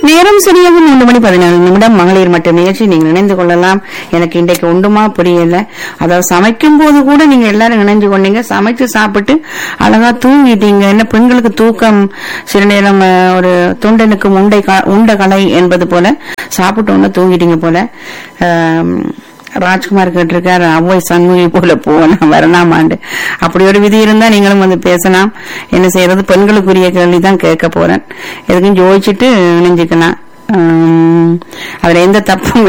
நேரம் சரியாக மூன்று மணி பதினாலு நிமிடம் மகளிர் மட்டும் நிகழ்ச்சி நீங்கள் இணைந்து கொள்ளலாம் எனக்கு இன்றைக்கு ஒன்றுமா புரியல அதாவது சமைக்கும் போது கூட நீங்க எல்லாரும் இணைஞ்சு கொண்டீங்க சமைச்சு சாப்பிட்டு அழகா தூங்கிட்டீங்க என்ன பெண்களுக்கு தூக்கம் சில நேரம் அஹ், ஒரு தொண்டனுக்கு உண்டை க- உண்ட கலை என்பது போல சாப்பிட்டோன்னு தூங்கிட்டீங்க போல ஆம், ராஜ்குமார் கேட்டிருக்காரு அவ்வை சண்முகி போல போனா வரலாமாண்டு அப்படி ஒரு விதி இருந்தா நீங்களும் வந்து பேசலாம் என்ன செய்யறது பெண்களுக்குரிய கேள்வி தான் கேட்க போறேன் எதுக்கும் ஜோதிச்சுட்டு இணைஞ்சுக்கலாம் ஆம், அதுல எந்த தப்பும்